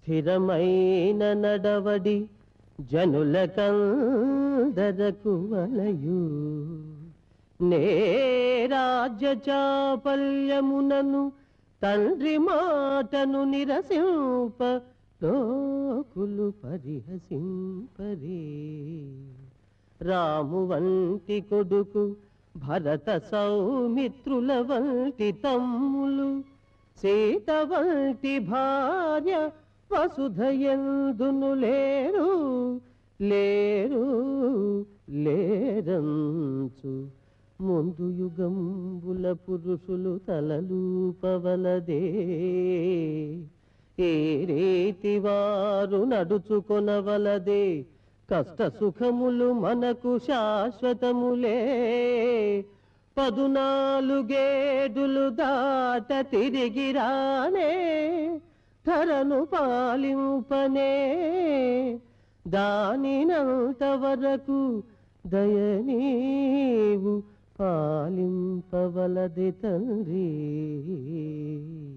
స్థిరమైన నడవడి జనులకందరకు వలయు నే రాజ్య చాపల్యమునను తండ్రి మాటను నిరసింప లోకులు పరిహసింపరే రాము వంటి కొడుకు భరత సౌమిత్రుల వంటి తమ్ములు సీత వంటి భార్య వసుధయందును లేరు లేరు లేరంచు ముందు యుగంబుల పురుషులు తలలూపవలదే ఏ రీతి వారు నడుచుకొనవలదే కష్ట సుఖములు మనకు శాశ్వతములే పదునాలుగేడులు దాట తిరిగి రానే ధరను పాలింపనే దానినంత వరకు దయనీవు పాలింపవలది తండ్రి